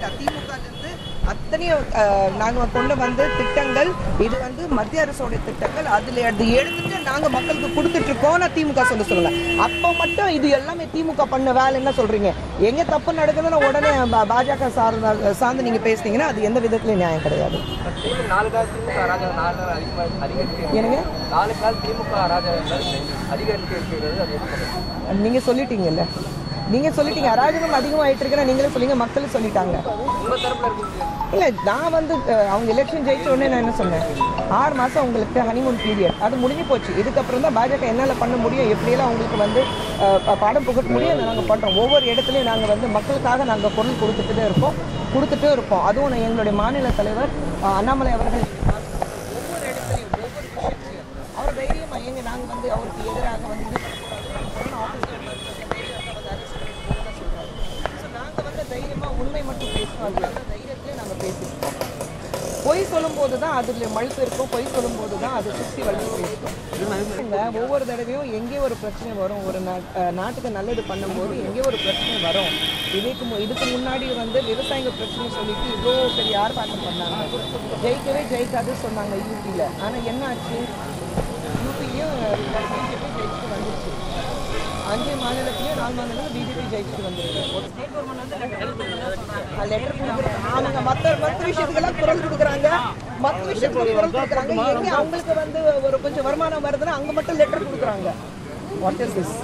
திமுகலேருந்து அத்தனையும் நாங்கள் கொண்டு வந்த திட்டங்கள் இது வந்து மத்திய அரசோட திட்டங்கள் அதில் அது எடுத்துட்டு நாங்கள் மக்களுக்கு கொடுத்துட்டு இருக்கோம்னு திமுக சொல்ல சொல்லுங்க அப்போ மட்டும் இது எல்லாமே திமுக பண்ண வேலை என்ன சொல்றீங்க எங்க தப்பு நடக்குதுன்னு உடனே பா- பாஜக சார்ந்த சார்ந்து நீங்க பேசுனீங்கன்னா அது எந்த விதத்துலயும் நியாயம் கிடையாது திமுக நாலு கால திமுக அராஜகம் நாலு நாள் அதிகமாக அதிகரித்து என்னங்க நாலு கால திமுக அராஜகங்கள் அதிகரித்து இருக்கிறது அது எப்படி சொல்றது? நீங்க சொல்லிட்டீங்கல்ல நீங்க சொல்லிட்டீங்க அராஜகம் அதிகமாயிட்டு இருக்குன்னா நீங்களே சொல்லிங்க மக்களும் சொல்லிட்டாங்க உங்க தரப்புல இருக்குது இல்ல நான் வந்து அஹ், அவங்க எலெக்ஷன் ஜெயிச்ச உடனே நான் என்ன சொன்னேன் ஆறு மாசம் உங்களுக்கு ஹனிமூன் பீரியட் அது முடிஞ்சு போச்சு இதுக்கப்புறம் தான் பாஜக என்னால பண்ண முடியும் எப்படியெல்லாம் அவங்களுக்கு வந்து அஹ், ப- பாடம் புகட்ட முடியும் அதை நாங்கள் பண்றோம் ஒவ்வொரு இடத்துலையும் நாங்க வந்து மக்களுக்காக நாங்க பொருள் கொடுத்துட்டு தான் இருப்போம் கொடுத்துட்டே இருப்போம் அதுவும் நான் எங்களுடைய மாநில தலைவர் அஹ், அண்ணாமலை அவர்கள் ஒவ்வொரு இடத்துலையும் ஒவ்வொரு விஷயத்துலையும் அவர் தைரியமா எங்க நாங்க வந்து அவருக்கு எதிராக வந்து இது பண்ணக்கூடாது. ஆபீஸ்ல வந்து தைரியமா வந்து arrest பண்ணி போகணும்னு சொல்றாரு. So நாங்க வந்து தைரியமா உண்மை மட்டும் பேசுவோம் அதனால தைரியத்திலே நாங்க பேசியிருக்கோம் பொய் சொல்லும்போது தான் அதுல மழுப்பு இருக்கும் பொய் சொல்லும்போது தான் அது சுற்றி வளர்ந்து பேசும் இல்ல, ஒவ்வொரு தடவையும் எங்கே ஒரு பிரச்சனை வரும் ஒரு நா- அஹ் நாட்டுக்கு நல்லது பண்ணும்போது எங்கே ஒரு பிரச்சனை வரும் இதுக்கு மு- இதுக்கு முன்னாடி வந்து விவசாயிங்க பிரச்சனை சொல்லிட்டு இவ்வளோ பெரிய ஆர்ப்பாட்டம் பண்ணாங்க ஜெயிக்கவே ஜெயிக்காது சொன்னாங்க யூபியில் ஆனால் என்ன ஆச்சு யூபிலையும் பிஜேபி ஜெயிச்சுட்டு வந்துருச்சு அஞ்சு மாநிலத்திலையும் நாலு மாநிலத்திலும் பிஜேபி ஜெயிச்சுட்டு வந்துருக்கு லெட்டர் கொடுக்குறாங்க ஆமாங்க மற்ற மற்ற விஷயத்துக்கெல்லாம் குரல் கொடுக்குறாங்க மற்ற விஷயத்துக்கு குரல் கொடுக்குறாங்க எங்க அவங்களுக்கு வந்து ஒரு கொஞ்சம் வருமானம் வருதுன்னா அங்க மட்டும் லெட்டர் கொடுக்குறாங்க வாட் இஸ் திஸ்